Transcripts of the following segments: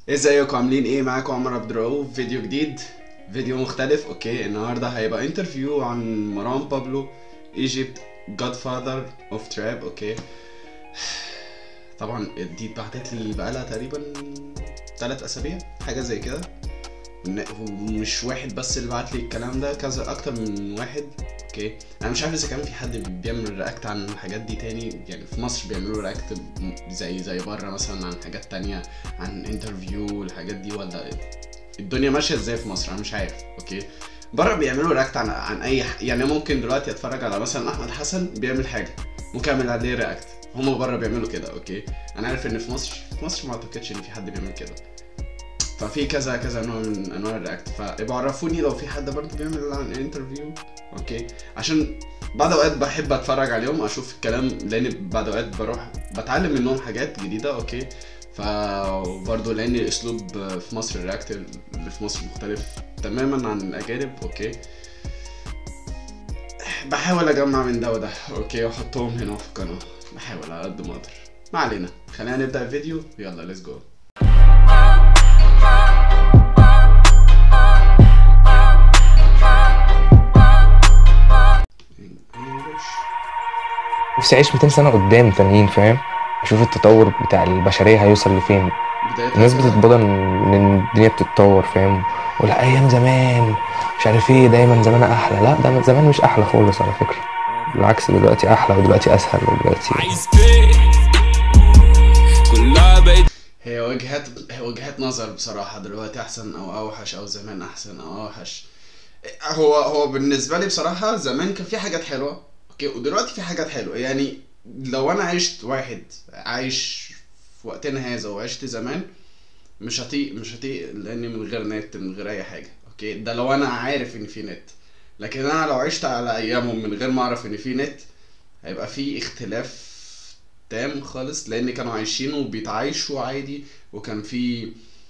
ازيكم عاملين ايه معاكم عمر عبد الرؤوف فيديو جديد فيديو مختلف اوكي النهارده هيبقى انترفيو عن مروان بابلو ايجيبت جاد فاذر اوف تراب اوكي طبعا دي اتبعتت لي بقالها تقريبا ثلاث اسابيع حاجه زي كده ن- ومش واحد بس اللي بعت لي الكلام ده كذا اكتر من واحد اوكي انا مش عارف اذا كان في حد بيعمل رياكت عن الحاجات دي تاني يعني في مصر بيعملوا رياكت زي زي بره مثلا عن حاجات تانية عن انترفيو والحاجات دي ولا الدنيا ماشيه ازاي في مصر انا مش عارف اوكي بره بيعملوا رياكت عن عن اي ح... يعني ممكن دلوقتي اتفرج على مثلا احمد حسن بيعمل حاجه ممكن اعمل عليه رياكت هما بره بيعملوا كده اوكي انا عارف ان في مصر في مصر ما اعتقدش ان في حد بيعمل كده ففي كذا كذا نوع من انواع الرياكت فابقوا عرفوني لو في حد برضه بيعمل عن انترفيو اوكي عشان بعد اوقات بحب اتفرج عليهم اشوف الكلام لان بعد اوقات بروح بتعلم منهم حاجات جديده اوكي فبرضه لان الاسلوب في مصر الرياكت اللي في مصر مختلف تماما عن الاجانب اوكي بحاول اجمع من ده وده اوكي واحطهم هنا في القناه بحاول على قد ما اقدر ما علينا خلينا نبدا الفيديو يلا ليتس جو نفسي اعيش 200 سنه قدام تانيين فاهم اشوف التطور بتاع البشريه هيوصل لفين بداية الناس بتتبضن ان الدنيا بتتطور فاهم ولا ايام زمان مش عارف ايه دايما زمان احلى لا ده زمان مش احلى خالص على فكره بالعكس دلوقتي احلى ودلوقتي اسهل ودلوقتي عايز بيت كلها بقت هي وجهات هي وجهات نظر بصراحة دلوقتي أحسن أو أوحش أو زمان أحسن أو أوحش هو هو بالنسبة لي بصراحة زمان كان في حاجات حلوة أوكي ودلوقتي في حاجات حلوة يعني لو أنا عشت واحد عايش في وقتنا هذا وعشت زمان مش هطيق مش هطيق لأني من غير نت من غير أي حاجة أوكي ده لو أنا عارف إن في نت لكن أنا لو عشت على أيامهم من غير ما أعرف إن في نت هيبقى في اختلاف تام خالص لان كانوا عايشين وبيتعايشوا عادي وكان في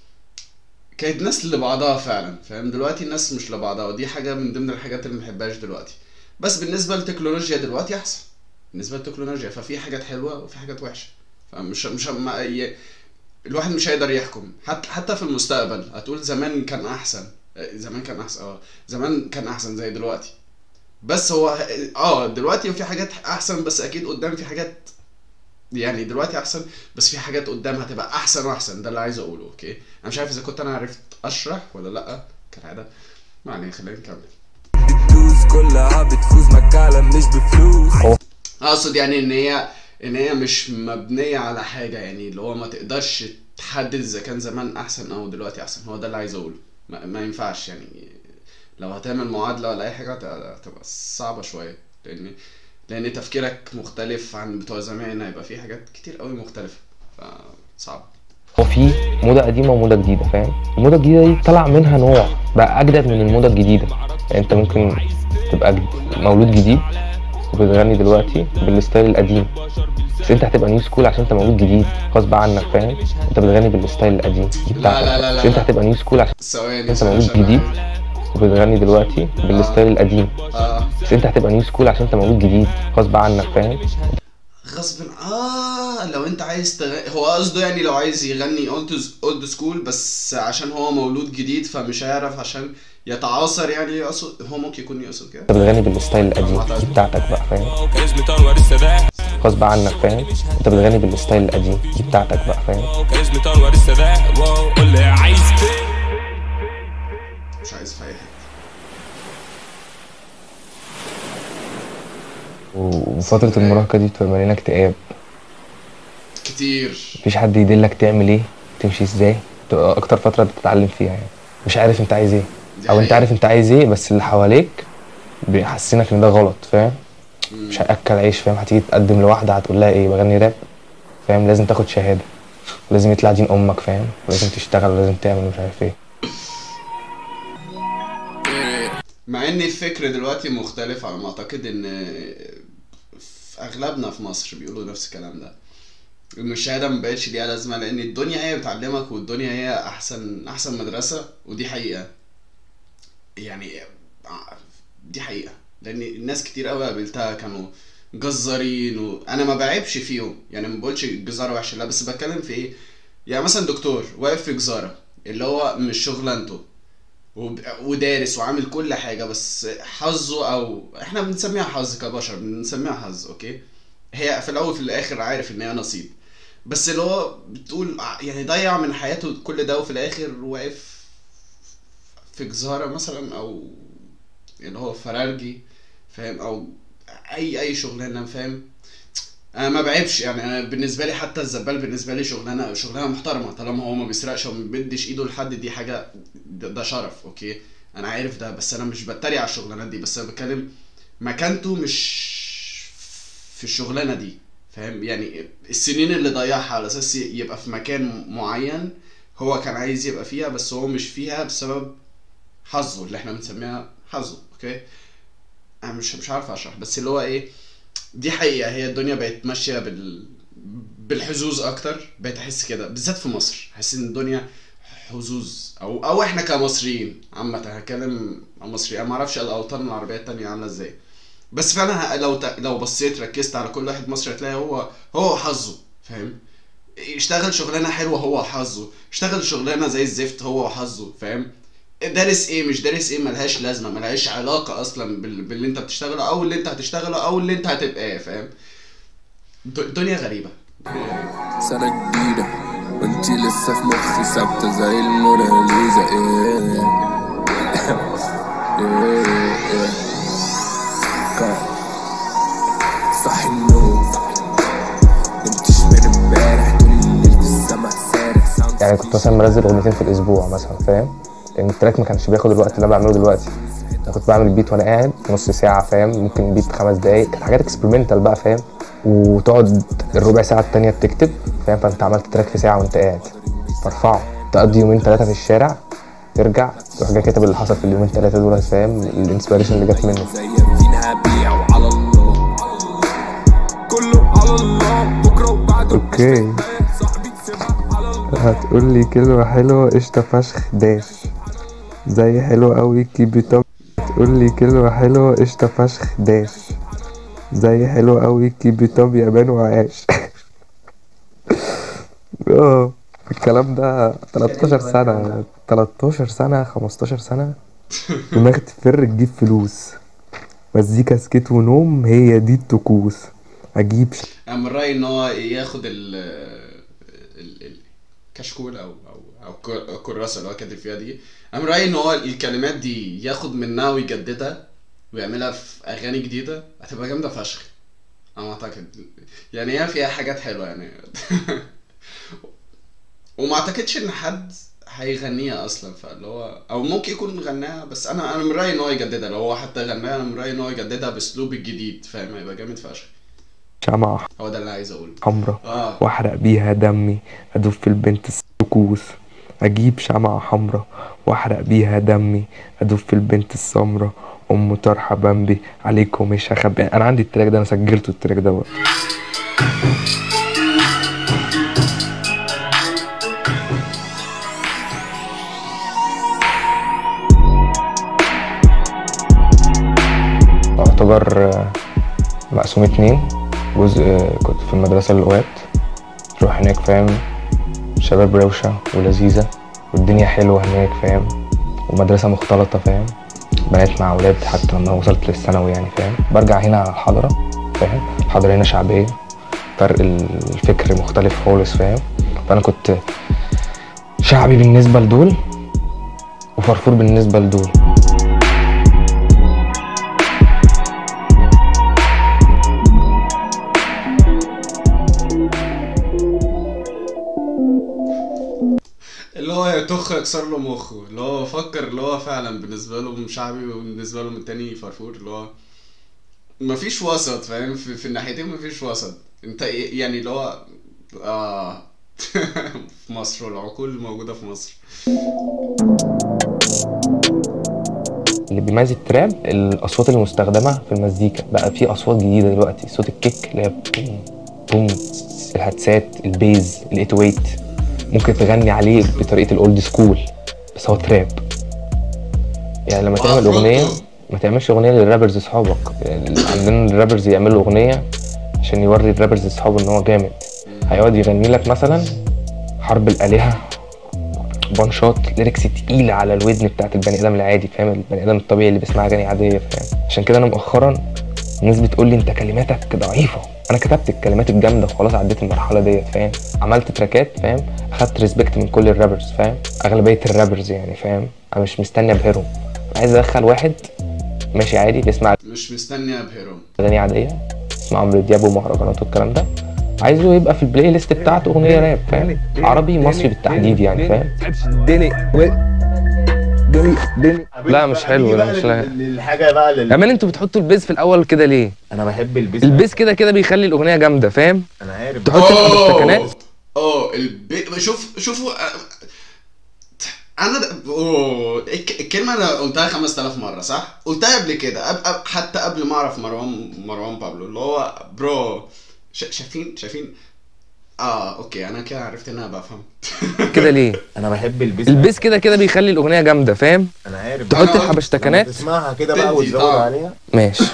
كانت ناس لبعضها فعلا فاهم دلوقتي الناس مش لبعضها ودي حاجه من ضمن الحاجات اللي محبهاش دلوقتي بس بالنسبه للتكنولوجيا دلوقتي احسن بالنسبه للتكنولوجيا ففي حاجات حلوه وفي حاجات وحشه فمش مش ما ي... الواحد مش هيقدر يحكم حتى حتى في المستقبل هتقول زمان كان احسن آه، زمان كان احسن اه زمان كان احسن زي دلوقتي بس هو اه دلوقتي في حاجات احسن بس اكيد قدام في حاجات يعني دلوقتي احسن بس في حاجات قدام هتبقى احسن واحسن ده اللي عايز اقوله اوكي انا مش عارف اذا كنت انا عرفت اشرح ولا لا كالعاده ما علينا خلينا نكمل بتدوس كلها بتفوز مكالة مش بفلوس اقصد يعني ان هي ان هي مش مبنيه على حاجه يعني اللي هو ما تقدرش تحدد اذا كان زمان احسن او دلوقتي احسن هو ده اللي عايز اقوله ما, ما ينفعش يعني لو هتعمل معادله ولا اي حاجه هت- هتبقى صعبه شويه لان لان تفكيرك مختلف عن بتوع زمان هيبقى في حاجات كتير قوي مختلفه فصعب هو في موضه قديمه وموضه جديده فاهم الموضه الجديده دي طلع منها نوع بقى اجدد من الموضه الجديده يعني انت ممكن تبقى جد- مولود جديد وبتغني دلوقتي بالستايل القديم بس انت هتبقى نيو سكول عشان انت مولود جديد غصب عنك فاهم انت بتغني بالستايل القديم دي بتاعتك لا، لا، لا، بس انت لا. هتبقى نيو سكول عشان ثواني انت ثواني مولود عشان- جديد وبتغني دلوقتي بالستايل القديم اه بس انت هتبقى نيو سكول عشان انت مولود جديد غصب عنك فاهم غصب اه لو انت عايز تغ... هو قصده يعني لو عايز يغني اولد اولد سكول بس عشان هو مولود جديد فمش هيعرف عشان يتعاصر يعني يقصد هو ممكن يكون يقصد كده انت بتغني بالستايل القديم دي بتاعتك بقى فاهم كاريزما انور السادات غصب عنك فاهم انت بتغني بالستايل القديم دي بتاعتك بقى فاهم كاريزما انور السادات واو قول لي عايز بيت مش عايز في اي حته وفترة المراهقة دي بتبقى مليانة اكتئاب كتير مفيش حد يدلك تعمل ايه تمشي ازاي تبقى اكتر فترة بتتعلم فيها يعني مش عارف انت عايز ايه دي او انت حقيقة. عارف انت عايز ايه بس اللي حواليك بيحسسنك ان ده غلط فاهم مش هياكل عيش فاهم هتيجي تقدم لواحدة هتقول لها ايه بغني راب فاهم لازم تاخد شهادة لازم يطلع دين امك فاهم ولازم تشتغل ولازم تعمل مش عارف ايه مع ان الفكر دلوقتي مختلف على ما اعتقد ان في اغلبنا في مصر بيقولوا نفس الكلام ده ان الشهاده ما بقتش ليها لازمه لان الدنيا هي بتعلمك والدنيا هي احسن احسن مدرسه ودي حقيقه يعني دي حقيقه لان الناس كتير قوي قابلتها كانوا جزارين وانا ما بعيبش فيهم يعني ما بقولش الجزاره وحشه لا بس بتكلم في ايه يعني مثلا دكتور واقف في جزاره اللي هو مش شغلانته وب- ودارس وعامل كل حاجه بس حظه او احنا بنسميها حظ كبشر بنسميها حظ اوكي هي في الاول وفي الاخر عارف ان هي نصيب بس اللي هو بتقول ع- يعني ضيع من حياته كل ده وفي الاخر واقف في جزاره مثلا او اللي هو فرارجي فاهم او اي اي شغلانه فاهم انا ما بعيبش يعني انا بالنسبه لي حتى الزبال بالنسبه لي شغلانه شغلانه محترمه طالما هو ما بيسرقش وما بيمدش ايده لحد دي حاجه ده, ده شرف اوكي انا عارف ده بس انا مش بتريق على الشغلانات دي بس انا بتكلم مكانته مش في الشغلانه دي فاهم يعني السنين اللي ضيعها على اساس يبقى في مكان معين هو كان عايز يبقى فيها بس هو مش فيها بسبب حظه اللي احنا بنسميها حظه اوكي انا مش مش عارف اشرح بس اللي هو ايه دي حقيقة هي الدنيا بقت ماشية بال بالحظوظ اكتر بقيت احس كده بالذات في مصر احس ان الدنيا حظوظ او او احنا كمصريين عامة هتكلم عن مصري انا ما اعرفش الاوطان العربية التانية عاملة ازاي بس فعلا ه- لو ت... لو بصيت ركزت على كل واحد مصري هتلاقي هو هو حظه فاهم يشتغل شغلانه حلوه هو حظه يشتغل شغلانه زي الزفت هو حظه فاهم دارس ايه مش دارس ايه ملهاش لازمه ملهاش علاقه اصلا بال... باللي انت بتشتغله او اللي انت هتشتغله او اللي انت هتبقى ايه فاهم د- الدنيا غريبه سنة جديدة وانتي لسه في مخي ثابتة زي الموناليزا ايه ايه ايه كان صحي النوم نمتش من امبارح طول الليل في السما سارح ساوند يعني كنت مثلا منزل اغنيتين في الاسبوع مثلا فاهم لان التراك ما كانش بياخد الوقت اللي انا بعمله دلوقتي انا كنت بعمل بيت وانا قاعد نص ساعه فاهم ممكن بيت خمس دقايق كانت حاجات اكسبيرمنتال بقى فاهم وتقعد الربع ساعه التانية بتكتب فاهم فانت عملت تراك في ساعه وانت قاعد ترفعه تقضي يومين ثلاثه في الشارع ترجع تروح جاي كاتب اللي حصل في اليومين ثلاثه دول فاهم الانسبيريشن اللي جت منه زي فينا هبيع وعلى الله كله على الله بكره وبعده اوكي صاحبي سيبها على الله هتقول لي كلمة حلوة قشطة فشخ داش زي حلو قوي كيب ات اب تقول لي كلمة حلوة قشطة فشخ داش زي حلو قوي كيب ات اب يابان وعاش اه الكلام ده 13 سنة 13 سنة 15 سنة دماغ تفر تجيب فلوس مزيكا سكيت ونوم هي دي الطقوس اجيب انا من رايي ان هو ياخد ال ال- الكشكول او او او ك- الكراسه اللي هو كاتب فيها دي انا من رايي ان هو الكلمات دي ياخد منها ويجددها ويعملها في اغاني جديده هتبقى جامده فشخ انا اعتقد يعني هي فيها حاجات حلوه يعني وما اعتقدش ان حد هيغنيها اصلا فاللي هو او ممكن يكون غناها بس انا انا من رايي ان هو يجددها لو هو حتى غناها انا من رايي ان هو يجددها باسلوب الجديد فاهم هيبقى جامد فشخ شمعة هو ده اللي عايز اقوله حمرا اه واحرق بيها دمي ادوب في البنت السكوس اجيب شمعة حمرا واحرق بيها دمي ادوب في البنت السمرا ام طرحة بامبي عليكم مش هخبي انا عندي التراك ده انا سجلته التراك ده بقى. اعتبر آه، مقسوم اتنين جزء آه، كنت في المدرسة للغات تروح هناك فاهم شباب روشة ولذيذة والدنيا حلوة هناك فاهم ومدرسة مختلطة فاهم بنات مع أولاد حتى لما وصلت للثانوي يعني فاهم برجع هنا على الحضرة فاهم الحضرة هنا شعبية فرق الفكر مختلف خالص فاهم فأنا كنت شعبي بالنسبة لدول وفرفور بالنسبة لدول اللي هو يطخ يكسر له مخه اللي هو فكر اللي هو فعلا بالنسبه له شعبي وبالنسبه له من التاني فرفور اللي هو مفيش وسط فاهم في, في الناحيتين مفيش وسط انت إيه- يعني اللي هو اه في مصر والعقول الموجوده في مصر اللي بيميز التراب الاصوات المستخدمه في المزيكا بقى في اصوات جديده دلوقتي صوت الكيك اللي هي بوم بوم الهاتسات البيز الايتويت ممكن تغني عليه بطريقه الاولد سكول بس هو تراب يعني لما تعمل وعفروتو. اغنيه ما تعملش اغنيه للرابرز اصحابك يعني عندنا الرابرز يعملوا اغنيه عشان يوري الرابرز اصحابه ان هو جامد هيقعد يغني لك مثلا حرب الالهه بانشات ليركس تقيله على الودن بتاعت البني ادم العادي فاهم البني ادم الطبيعي اللي بيسمع اغاني عاديه فاهم عشان كده انا مؤخرا الناس بتقول لي انت كلماتك ضعيفه انا كتبت الكلمات الجامده وخلاص عديت المرحله ديت فاهم عملت تراكات فاهم اخدت ريسبكت من كل الرابرز فاهم اغلبيه الرابرز يعني فاهم انا مش مستني ابهرهم أنا عايز ادخل واحد ماشي عادي بيسمع مش مستني ابهرهم اغاني عاديه اسمع عمرو دياب ومهرجانات والكلام ده عايزه يبقى في البلاي ليست بتاعته اغنيه راب فاهم عربي مصري بالتحديد يعني فاهم لا مش حلو ده مش لا الحاجه بقى لل... كمان انتوا بتحطوا البيز في الاول كده ليه انا بحب البيس البيز كده كده بيخلي الاغنيه جامده فاهم انا عارف تحط الحبشتكنات اه البي... شوف شوفوا آه، انا د... أوه. الك- الكلمه انا قلتها 5000 مره صح قلتها قبل كده أب... أب... حتى قبل ما اعرف مروان مروان بابلو اللي هو برو ش... شايفين شايفين اه اوكي انا كده عرفت ان انا بفهم كده ليه انا بحب البيس البيز كده كده بيخلي الاغنيه جامده فاهم انا عارف تحط أنا- الحبشتكنات تسمعها كده بقى تدي وتزود طعم. عليها ماشي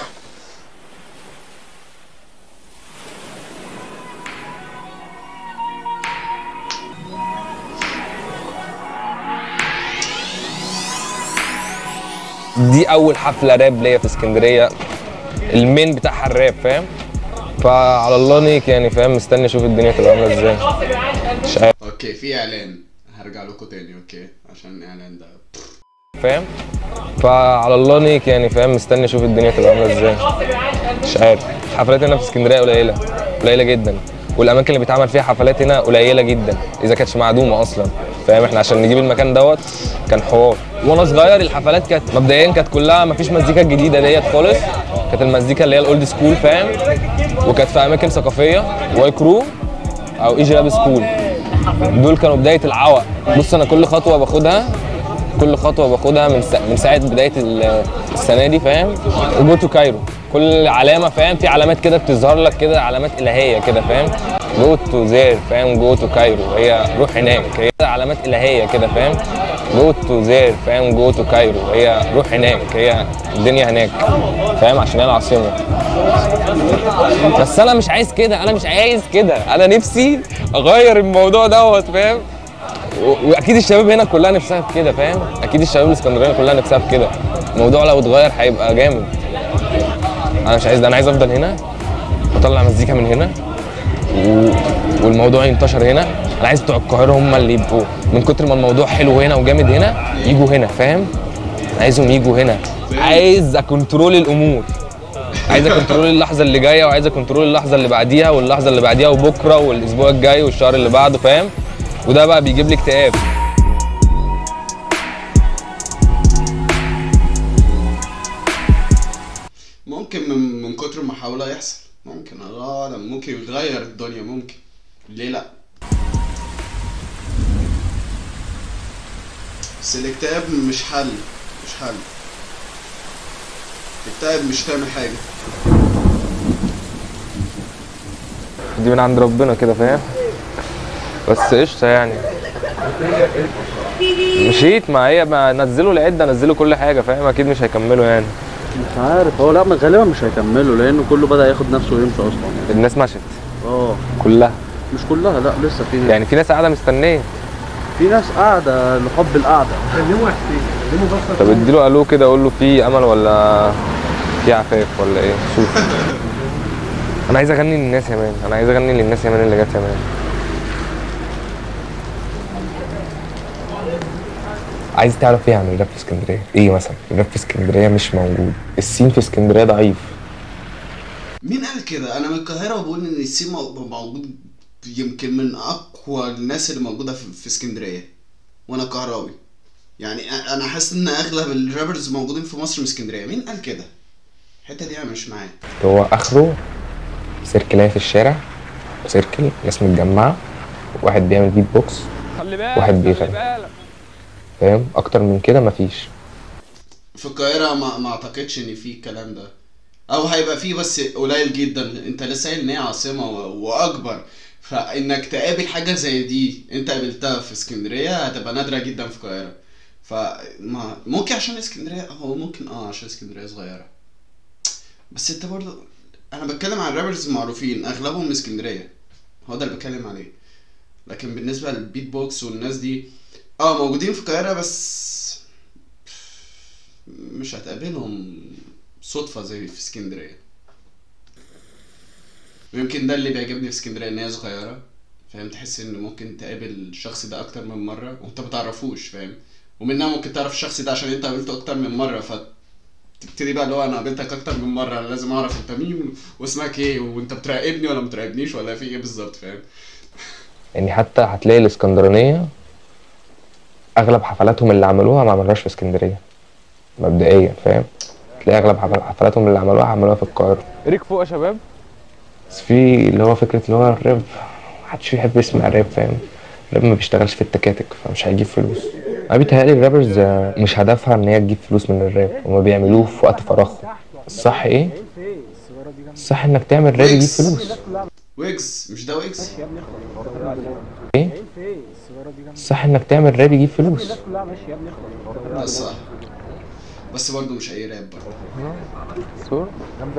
دي اول حفله راب ليا في اسكندريه المين بتاعها الراب فاهم فعلى الله نيك يعني فاهم مستني اشوف الدنيا تبقى عامله ازاي مش عارف اوكي في اعلان هرجع لكم تاني اوكي عشان الاعلان ده فاهم فعلى الله نيك يعني فاهم مستني اشوف الدنيا تبقى عامله ازاي مش عارف الحفلات هنا في اسكندريه قليله قليله جدا والاماكن اللي بيتعمل فيها حفلات هنا قليله جدا اذا كانتش معدومه اصلا فاهم احنا عشان نجيب المكان دوت كان حوار وانا صغير الحفلات كانت مبدئيا كانت كلها مفيش مزيكا الجديده ديت خالص كانت المزيكا اللي هي الاولد سكول فاهم وكانت في اماكن ثقافيه واي كرو او ايجي راب سكول دول كانوا بدايه العوق بص انا كل خطوه باخدها كل خطوه باخدها من سا... من ساعه بدايه ال- السنه دي فاهم وجو تو كايرو كل علامه فاهم في علامات كده بتظهر لك كده علامات الهيه كده فاهم جو تو زير فاهم جو تو كايرو هي روح هناك هي علامات الهيه كده فاهم جو تو زير فاهم جو تو كايرو هي روح هناك هي الدنيا هناك فاهم عشان هي العاصمه بس انا مش عايز كده انا مش عايز كده انا نفسي اغير الموضوع دوت فاهم و- واكيد الشباب هنا كلها نفسها في كده فاهم اكيد الشباب الاسكندرانيه كلها نفسها في كده الموضوع لو اتغير هيبقى جامد انا مش عايز ده انا عايز افضل هنا واطلع مزيكا من هنا و... والموضوع ينتشر هنا انا عايز بتوع القاهره هم اللي يبقوا من كتر ما الموضوع حلو هنا وجامد هنا يجوا هنا فاهم عايزهم يجوا هنا عايز اكنترول الامور عايز اكنترول اللحظه اللي جايه وعايز اكنترول اللحظه اللي بعديها واللحظه اللي بعديها وبكره والاسبوع الجاي والشهر اللي بعده فاهم وده بقى بيجيب لي اكتئاب ممكن من من كتر المحاولة يحصل ممكن الله اعلم ممكن يغير الدنيا ممكن ليه لا بس الاكتئاب مش حل مش حل الاكتئاب مش تعمل حاجة دي من عند ربنا كده فاهم بس قشطه يعني مشيت ما هي ما نزلوا العده نزلوا كل حاجه فاهم اكيد مش هيكملوا يعني مش عارف هو لا ما غالبا مش هيكملوا لانه كله بدا ياخد نفسه ويمشي اصلا الناس مشت اه كلها مش كلها لا لسه في ناس يعني في ناس قاعده مستنيه في ناس قاعده لحب القعده طب اديله الو كده اقول له في امل ولا في عفاف ولا ايه شوف انا عايز اغني للناس يا مان انا عايز اغني للناس يا مان اللي جت يا مان عايز تعرف ايه عن الراب في اسكندريه ايه مثلا الراب في اسكندريه مش موجود السين في اسكندريه ضعيف مين قال كده انا من القاهرة وبقول ان السين مو- موجود يمكن من اقوى الناس اللي موجودة في, في اسكندرية وانا قهراوي يعني أ- انا حاسس ان اغلب الرابرز موجودين في مصر من اسكندرية مين قال كده الحتة دي انا مش معايا هو اخره سيركلايه في الشارع سيركل ناس متجمعه واحد بيعمل بيت بوكس واحد بيغني فاهم اكتر من كده مفيش في القاهرة ما, ما اعتقدش ان في الكلام ده او هيبقى فيه بس قليل جدا انت لسه قايل ان هي عاصمة و- واكبر فانك تقابل حاجة زي دي انت قابلتها في اسكندرية هتبقى نادرة جدا في القاهرة فما ممكن عشان اسكندرية هو ممكن اه عشان اسكندرية صغيرة بس انت برضو انا بتكلم عن الرابرز المعروفين اغلبهم من اسكندرية هو ده اللي بتكلم عليه لكن بالنسبه للبيت بوكس والناس دي اه موجودين في القاهره بس مش هتقابلهم صدفه زي في اسكندريه ويمكن ده اللي بيعجبني في اسكندريه ان هي صغيره فاهم تحس ان ممكن تقابل الشخص ده اكتر من مره وانت متعرفوش فاهم ومنها ممكن تعرف الشخص ده عشان انت قابلته اكتر من مره فتبتدي بقى اللي هو انا قابلتك اكتر من مره انا لازم اعرف انت مين واسمك ايه وانت بتراقبني ولا متراقبنيش ولا في ايه بالظبط فاهم يعني حتى هتلاقي الاسكندرانية أغلب حفلاتهم اللي عملوها ما عملوهاش في اسكندرية مبدئيا فاهم تلاقي أغلب حفل- حفلاتهم اللي عملوها عملوها في القاهرة ريك فوق يا شباب بس في اللي هو فكرة اللي هو الراب محدش بيحب يسمع الراب فاهم الراب ما بيشتغلش في التكاتك فمش هيجيب فلوس أنا بيتهيألي الرابرز آه، مش هدفها إن هي تجيب فلوس من الراب هما بيعملوه في وقت فراغهم الصح إيه؟ الصح إنك تعمل راب يجيب ويجز. فلوس ويجز مش ده ويجز إيه؟ الصح إنك تعمل راب يجيب فلوس ده صح بس برضه مش اي راب برضه صور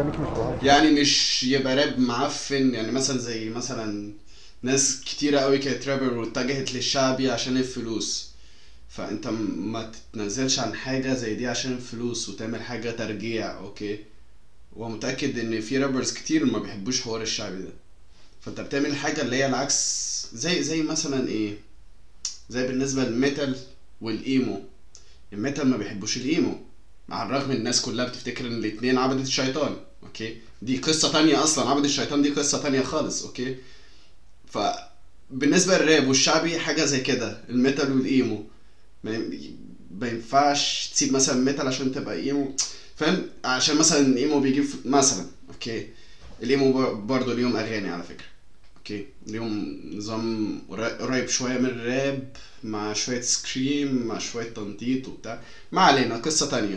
يعني مش يبقى راب معفن يعني مثلا زي مثلا ناس كتيرة قوي كانت رابر واتجهت للشعبي عشان الفلوس فانت م- ما تتنزلش عن حاجة زي دي عشان الفلوس وتعمل حاجة ترجيع اوكي ومتأكد ان في رابرز كتير ما بيحبوش حوار الشعبي ده فانت بتعمل حاجة اللي هي العكس زي زي مثلا ايه زي بالنسبة للميتال والايمو الميتال ما بيحبوش الايمو مع الرغم ان الناس كلها بتفتكر ان الاتنين عبدة الشيطان اوكي دي قصة تانية اصلا عبد الشيطان دي قصة تانية خالص اوكي ف بالنسبة للراب والشعبي حاجة زي كده الميتال والايمو ما ي- ما ينفعش تسيب مثلا ميتال عشان تبقى ايمو فاهم عشان مثلا الايمو بيجيب ف- مثلا اوكي الايمو بر- برضه ليهم اغاني على فكرة اوكي ليهم نظام قرا- قريب شوية من الراب مع شوية سكريم مع شوية تنطيط وبتاع ما علينا قصة تانية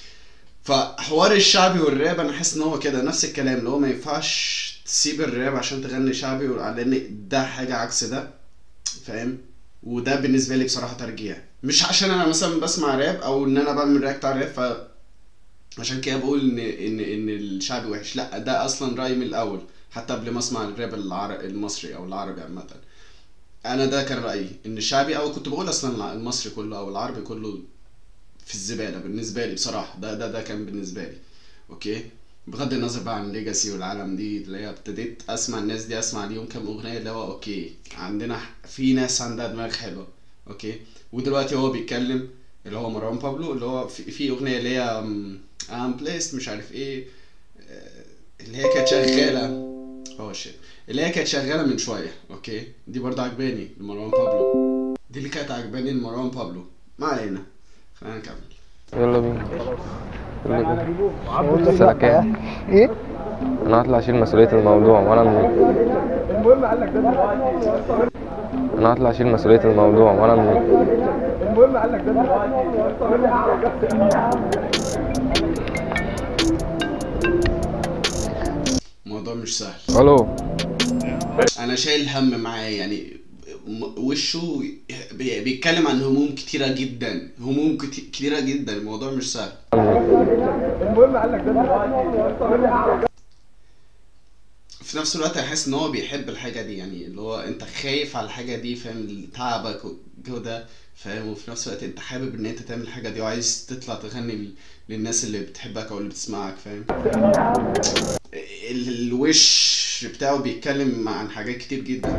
فحوار الشعبي والراب انا حاسس ان هو كده نفس الكلام اللي هو ما ينفعش تسيب الراب عشان تغني شعبي لان ده حاجه عكس ده فاهم وده بالنسبه لي بصراحه ترجيع مش عشان انا مثلا بسمع راب او ان انا بعمل رياكت على الراب ف عشان كده بقول ان ان ان الشعبي وحش لا ده اصلا رايي من الاول حتى قبل ما اسمع الراب العر... المصري او العربي عامه انا ده كان رايي ان الشعبي او كنت بقول اصلا المصري كله او العربي كله في الزباله بالنسبه لي بصراحه ده ده ده كان بالنسبه لي اوكي بغض النظر بقى عن ليجاسي والعالم دي اللي هي ابتديت اسمع الناس دي اسمع ليهم كام اغنيه اللي هو اوكي عندنا ح- في ناس عندها دماغ حلوه اوكي ودلوقتي هو بيتكلم اللي هو مروان بابلو اللي هو في, في اغنيه اللي هي ام بليست مش عارف ايه آه، اللي هي كانت شغاله اه شيت اللي هي كانت شغاله من شويه اوكي دي برضه عجباني لمروان بابلو دي اللي كانت عجباني لمروان بابلو ما علينا خلينا نكمل يلا بينا يلا بينا الساعة كام؟ ايه؟ انا هطلع اشيل مسؤولية الموضوع وانا المهم قال لك ده انا هطلع اشيل مسؤولية الموضوع وانا الم... الموضوع مش سهل الو انا شايل هم معاه يعني م- وشه بي- بيتكلم عن هموم كتيرة جدا هموم كت- كتيرة جدا الموضوع مش سهل في نفس الوقت احس ان هو بيحب الحاجة دي يعني اللي هو انت خايف على الحاجة دي فاهم تعبك والجو ده فاهم وفي نفس الوقت انت حابب ان انت تعمل الحاجة دي وعايز تطلع تغني ل- للناس اللي بتحبك او اللي بتسمعك فاهم ال- الوش بتاعه بيتكلم عن حاجات كتير جدا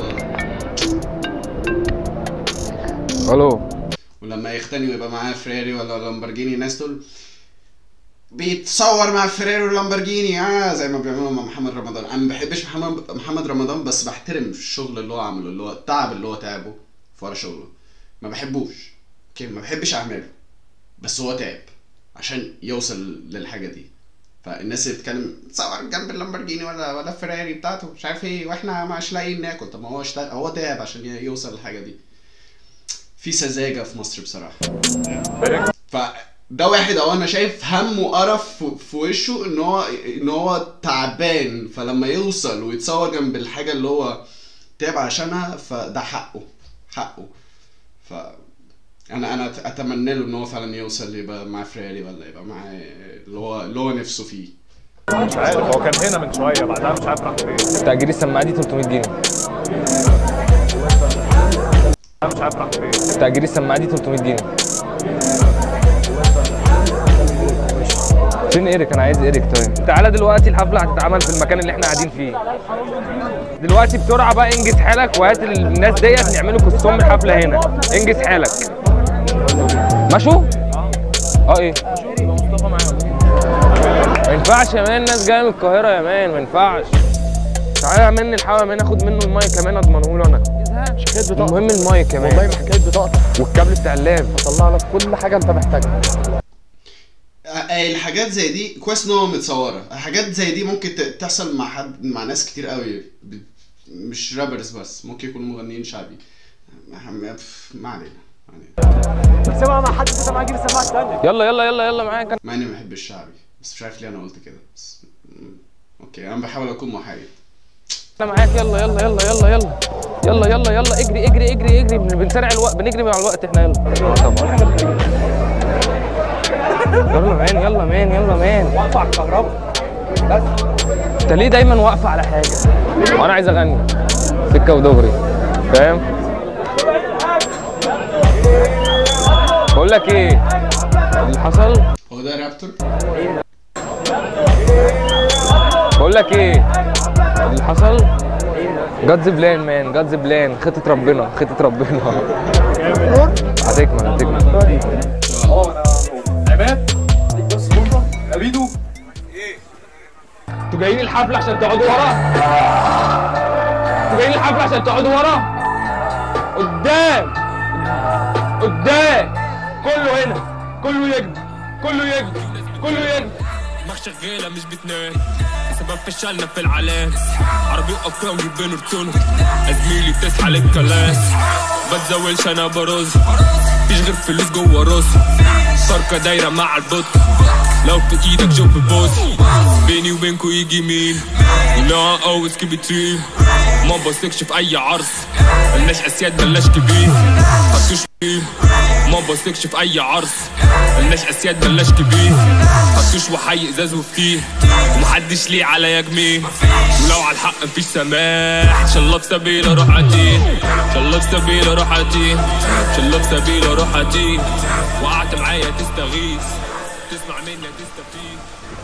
الو ولما يختني ويبقى معاه فراري ولا لامبرجيني الناس دول بيتصور مع فراري ولامبرجيني اه زي ما بيعملوا مع محمد رمضان انا ما بحبش محمد محمد رمضان بس بحترم الشغل اللي هو عمله اللي هو التعب اللي هو تعبه في ورا شغله ما بحبوش اوكي ما بحبش اعمله بس هو تعب عشان يوصل للحاجه دي فالناس اللي بتتكلم تصور جنب اللامبرجيني ولا ولا الفراري بتاعته مش عارف ايه واحنا مش لاقيين ناكل طب ما هو اشتغل هو تعب عشان يوصل للحاجه دي في سذاجه في مصر بصراحه فده واحد او انا شايف هم وقرف في- في وشه ان هو ان هو تعبان فلما يوصل ويتصور جنب الحاجه اللي هو تعب عشانها فده حقه حقه ف انا انا أت- اتمنى له ان هو فعلا يوصل يبقى مع فريري ولا يبقى مع اللي هو اللي هو نفسه فيه مش عارف هو كان هنا من شويه بعدها مش عارف راح فين تأجير السماعة دي 300 جنيه تأجير السماعة دي 300 جنيه فين ايريك انا عايز ايريك طيب تعالى دلوقتي الحفله هتتعمل في المكان اللي احنا قاعدين فيه دلوقتي بسرعه بقى انجز حالك وهات الناس ديت نعملوا كوستوم الحفله هنا انجز حالك مشوا اه ايه ما ينفعش يا مان الناس جايه من القاهره يا مان ما ينفعش تعالى اعمل لي الحوا مان اخد منه المايك كمان اضمنه له انا مش حكايه بطاقه المهم المايك كمان والله ما حكايه بطاقتك والكابل بتاع اللاب هطلع لك كل حاجه انت محتاجها آه، الحاجات زي دي كويس ان هو متصوره حاجات زي دي ممكن ت- تحصل مع حد مع ناس كتير قوي ب- مش رابرز بس ممكن يكونوا مغنيين شعبي ما- ما ما علينا ما علينا سمع مع حد سمع جيب السماعه الثانيه يلا يلا يلا يلا معاك مع اني ما بحبش الشعبي بس مش عارف ليه انا قلت كده بس م- اوكي انا بحاول اكون محايد انا معاك يلا يلا يلا يلا يلا يلا يلا يلا اجري اجري اجري اجري بن- بنسرع الوقت بنجري مع الوقت احنا يلا طبعا يلا مان يلا مان يلا مان واقفه على الكهرباء بس انت ليه دايما واقفه على حاجه وانا عايز اغني سكه ودغري فاهم بقول لك ايه اللي حصل هو ده رابتور بقول لك ايه اللي حصل جادز بلان مان جادز بلان خطه ربنا خطه ربنا هتكمل هتكمل عماد بص بكره ابيدو انتوا جايين الحفله عشان تقعدوا ورا انتوا جايين الحفله عشان تقعدوا ورا قدام قدام كله هنا كله يجري كله يجري كله يجري دماغ شغالة مش بتنام سبب فشلنا في العلام عربي أقام جبين رتونه زميلي بتصحى للكلاس بتزولش أنا برز مفيش غير فلوس جوه راسي شركة دايرة مع البط لو في ايدك شوف بوس بيني وبينكو يجي مين لا always keep it real ما بثقش في اي عرض ملناش اسياد ملناش كبير خدتوش فيه ما بثقش في اي عرض ملناش اسياد ملناش كبير خدتوش وحي ازاز وفتيه ومحدش ليه عليا جميل ولو على الحق مفيش سماح ان شاء الله في سبيل اروح اتين ان شاء الله في سبيل اروح اتين ان شاء الله في سبيل اروح اتين وقعت معايا تستغيث تسمع مني تستفيد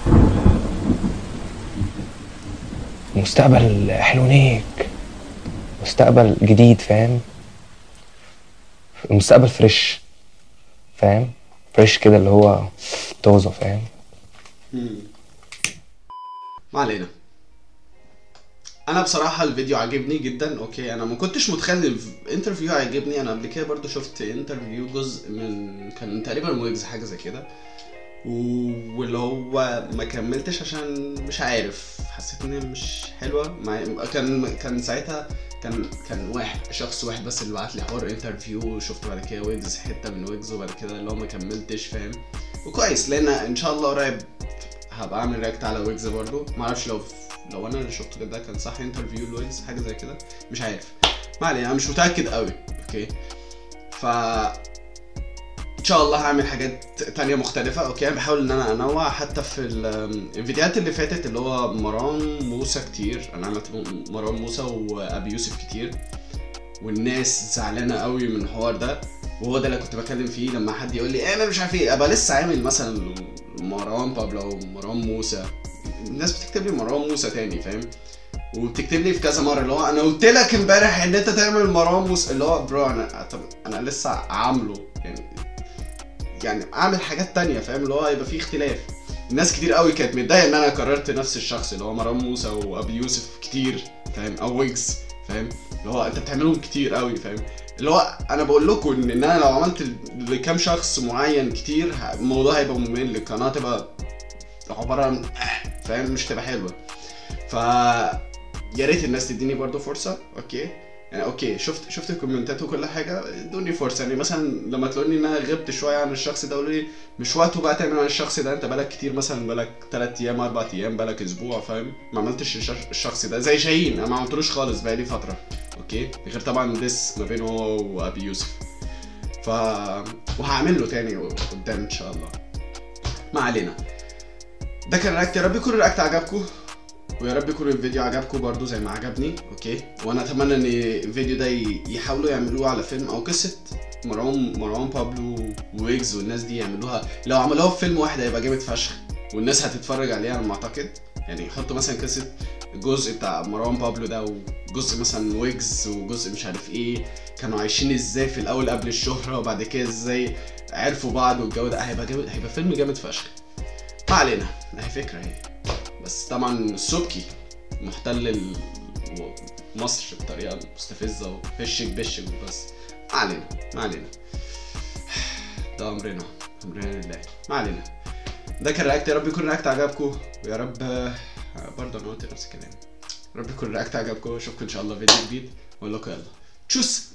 مستقبل حلونيك مستقبل جديد فاهم مستقبل فريش فاهم فريش كده اللي هو طازه فاهم ما علينا انا بصراحه الفيديو عجبني جدا اوكي انا ما كنتش متخيل الانترفيو عجبني انا قبل كده برضو شفت انترفيو جزء من كان تقريبا ويجز حاجه زي كده و- واللي هو ما كملتش عشان مش عارف حسيت ان هي مش حلوه مع كان كان ساعتها كان كان واحد شخص واحد بس اللي بعت لي حوار انترفيو وشفت بعد كده ويجز حته من ويجز وبعد كده اللي هو ما كملتش فاهم وكويس لان ان شاء الله قريب هبقى اعمل رياكت على ويجز برضو معرفش لو لو انا اللي شفته ده كان صح انترفيو لويجز حاجه زي كده مش عارف ما علينا انا مش متاكد قوي اوكي ف ان شاء الله هعمل حاجات تانية مختلفة اوكي أنا بحاول ان انا انوع حتى في ال- الفيديوهات اللي فاتت اللي هو مروان موسى كتير انا عملت مروان موسى وابي يوسف كتير والناس زعلانة قوي من الحوار ده وهو ده اللي كنت بتكلم فيه لما حد يقول لي ايه انا مش عارف ايه ابقى لسه عامل مثلا مروان بابلو مروان موسى الناس بتكتب لي مروان موسى تاني فاهم وبتكتب لي في كذا مره اللي هو انا قلت لك امبارح ان انت تعمل مروان موسى اللي هو برو انا طب انا لسه عامله يعني يعني اعمل حاجات تانية فاهم اللي هو يبقى فيه اختلاف ناس كتير قوي كانت متضايقه ان انا قررت نفس الشخص اللي هو مروان موسى وابي يوسف كتير فاهم او ويجز فاهم اللي هو انت بتعملهم كتير قوي فاهم اللي هو انا بقول لكم ان ان انا لو عملت ل- لكام شخص معين كتير ه- الموضوع هيبقى ممل القناه تبقى عباره عن فاهم مش تبقى حلوه ف يا ريت الناس تديني برضو فرصه اوكي يعني اوكي شفت شفت الكومنتات وكل حاجه ادوني فرصه يعني مثلا لما تقولوا ان انا غبت شويه عن الشخص ده قولوا لي مش وقته بقى تعمل عن الشخص ده انت بقالك كتير مثلا بقالك 3 ايام 4 ايام بقالك اسبوع فاهم ما عملتش الش- الشخص ده زي شاهين انا ما عملتلوش خالص بقالي فتره اوكي غير طبعا ديس ما بينه هو وابي يوسف ف وهعمل له تاني قدام ان شاء الله ما علينا ده كان رياكت يا رب يكون الرياكت عجبكم ويا رب يكون الفيديو عجبكم برضو زي ما عجبني اوكي وانا اتمنى ان الفيديو ده ي- يحاولوا يعملوه على فيلم او قصه مروان مروان بابلو ويجز والناس دي يعملوها لو عملوها في فيلم واحد هيبقى جامد فشخ والناس هتتفرج عليه على ما اعتقد يعني يحطوا مثلا قصه الجزء بتاع مروان بابلو ده وجزء مثلا ويجز وجزء مش عارف ايه كانوا عايشين ازاي في الاول قبل الشهره وبعد كده ازاي عرفوا بعض والجو ده هيبقى جامد هيبقى فيلم جامد فشخ ما علينا اهي فكره اهي بس طبعا السبكي محتل ال- مصر بطريقه مستفزه وهشك بشك بس ما علينا ما علينا ده امرنا امرنا لله ما علينا ده كان رياكت يا رب يكون رياكت عجبكم ويا رب برضه انا قلت نفس الكلام يا رب يكون رياكت عجبكم واشوفكم ان شاء الله في فيديو جديد واقول لكم يلا تشوس